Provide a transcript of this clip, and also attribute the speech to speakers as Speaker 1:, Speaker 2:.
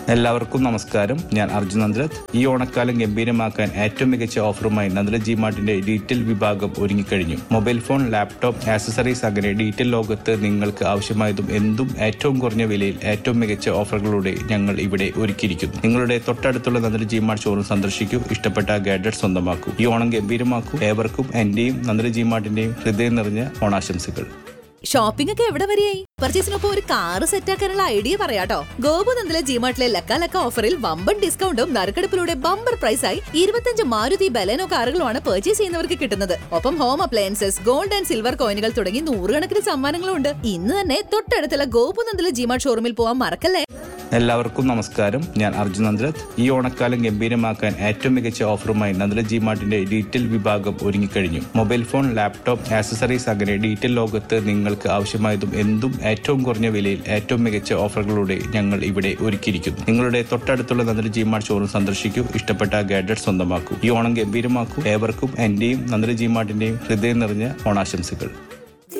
Speaker 1: എല്ലാവർക്കും നമസ്കാരം ഞാൻ അർജുൻ നന്ദ്രത് ഈ ഓണക്കാലം ഗംഭീരമാക്കാൻ ഏറ്റവും മികച്ച ഓഫറുമായി നന്ദ്ര ജി മാർട്ടിന്റെ ഡീറ്റെയിൽ വിഭാഗം ഒരുങ്ങിക്കഴിഞ്ഞു മൊബൈൽ ഫോൺ ലാപ്ടോപ്പ് ആക്സസറീസ് അങ്ങനെ ഡീറ്റെയിൽ ലോകത്ത് നിങ്ങൾക്ക് ആവശ്യമായതും എന്തും ഏറ്റവും കുറഞ്ഞ വിലയിൽ ഏറ്റവും മികച്ച ഓഫറുകളോടെ ഞങ്ങൾ ഇവിടെ ഒരുക്കിയിരിക്കുന്നു നിങ്ങളുടെ തൊട്ടടുത്തുള്ള നന്ദ്ര ജി മാർട്ട് ഷോറൂം സന്ദർശിക്കൂ ഇഷ്ടപ്പെട്ട ഗാഡ്ജറ്റ് സ്വന്തമാക്കൂ ഈ ഓണം ഗംഭീരമാക്കൂ ഏവർക്കും എന്റെയും നന്ദ്ര ജി മാർട്ടിന്റെയും ഹൃദയം നിറഞ്ഞ ഓണാശംസകൾ
Speaker 2: ഷോപ്പിംഗ് ഒക്കെ എവിടെ വരെയായി പർച്ചേസിനൊപ്പം ഒരു കാറ് സെറ്റാക്കാനുള്ള ഐഡിയ പറയാട്ടോ ഗോപുനന്ദിലെ ജിമാർട്ടിലെ ലക്ക ലക്ക ഓഫറിൽ വമ്പൻ ഡിസ്കൗണ്ടും നറുക്കെടുപ്പിലൂടെ ബമ്പർ പ്രൈസായി ഇരുപത്തഞ്ച് മാരുതി ബലേനോ കാറുകളുമാണ് പർച്ചേസ് ചെയ്യുന്നവർക്ക് കിട്ടുന്നത് ഒപ്പം home appliances gold and silver കോയിനുകൾ തുടങ്ങി നൂറുകണക്കിന് സമ്മാനങ്ങളും ഉണ്ട് ഇന്ന് തന്നെ തൊട്ടടുത്തുള്ള ഗോപുനന്ദിലെ ജിമാർട്ട് ഷോറൂമിൽ പോവാൻ മറക്കല്ലേ
Speaker 1: എല്ലാവർക്കും നമസ്കാരം ഞാൻ അർജുൻ നന്ദ്രത് ഈ ഓണക്കാലം ഗംഭീരമാക്കാൻ ഏറ്റവും മികച്ച ഓഫറുമായി നന്ദ്ര ജി മാർട്ടിന്റെ ഡീറ്റെയിൽ വിഭാഗം ഒരുങ്ങിക്കഴിഞ്ഞു മൊബൈൽ ഫോൺ ലാപ്ടോപ്പ് ആക്സസറീസ് അങ്ങനെ ഡീറ്റെയിൽ ലോകത്ത് നിങ്ങൾക്ക് ആവശ്യമായതും എന്തും ഏറ്റവും കുറഞ്ഞ വിലയിൽ ഏറ്റവും മികച്ച ഓഫറുകളോടെ ഞങ്ങൾ ഇവിടെ ഒരുക്കിയിരിക്കുന്നു നിങ്ങളുടെ തൊട്ടടുത്തുള്ള നന്ദ്ര ജി മാർട്ട് ഷോറൂം സന്ദർശിക്കൂ ഇഷ്ടപ്പെട്ട ഗാഡ്ജറ്റ് സ്വന്തമാക്കൂ ഈ ഓണം ഗംഭീരമാക്കൂ ഏവർക്കും എന്റെയും നന്ദ്ര ജി മാർട്ടിന്റെയും ഹൃദയം നിറഞ്ഞ ഓണാശംസകൾ